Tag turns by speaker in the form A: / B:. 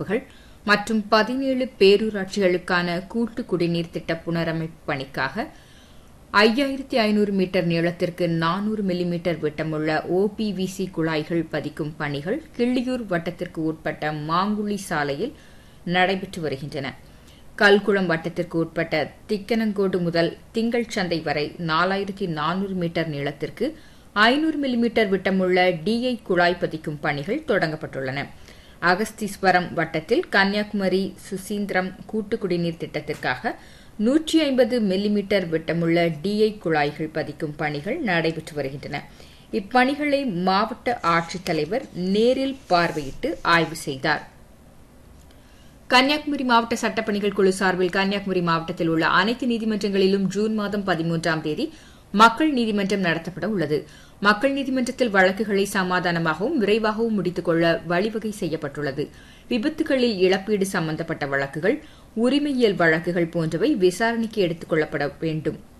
A: அமைப்புகள் மற்றும் பதினேழு பேரூராட்சிகளுக்கான கூட்டு குடிநீர் திட்ட புனரமைப்பு பணிக்காக ஐயாயிரத்தி ஐநூறு மீட்டர் நீளத்திற்கு நானூறு மில்லிமீட்டர் விட்டமுள்ள ஓபிவிசி குழாய்கள் பதிக்கும் பணிகள் கிள்ளியூர் வட்டத்திற்கு உட்பட்ட மாங்குழி சாலையில் நடைபெற்று வருகின்றன கல்குளம் வட்டத்திற்கு உட்பட்ட திக்கனங்கோடு முதல் திங்கள் சந்தை வரை நாலாயிரத்தி நானூறு மீட்டர் நீளத்திற்கு ஐநூறு மில்லிமீட்டர் விட்டமுள்ள டிஐ குழாய் பதிக்கும் பணிகள் தொடங்கப்பட்டுள்ளன அகஸ்தீஸ்வரம் வட்டத்தில் கன்னியாகுமரி சுசீந்திரம் கூட்டு குடிநீர் திட்டத்திற்காக நூற்றி ஐம்பது மில்லிமீட்டர் விட்டமுள்ள டிஐ குழாய்கள் பதிக்கும் பணிகள் நடைபெற்று வருகின்றன இப்பணிகளை மாவட்ட ஆட்சித்தலைவர் நேரில் பார்வையிட்டு ஆய்வு செய்தார் கன்னியாகுமரி மாவட்ட சட்டப்பணிகள் குழு சார்பில் கன்னியாகுமரி மாவட்டத்தில் உள்ள அனைத்து நீதிமன்றங்களிலும் ஜூன் மாதம் பதிமூன்றாம் தேதி மக்கள் நீதிமன்றம் நடத்தப்பட உள்ளது மக்கள் நீதிமன்றத்தில் வழக்குகளை சமாதானமாகவும் விரைவாகவும் முடித்துக் கொள்ள வழிவகை செய்யப்பட்டுள்ளது விபத்துகளில் இழப்பீடு சம்பந்தப்பட்ட வழக்குகள் உரிமையியல் வழக்குகள் போன்றவை விசாரணைக்கு எடுத்துக் கொள்ளப்பட வேண்டும்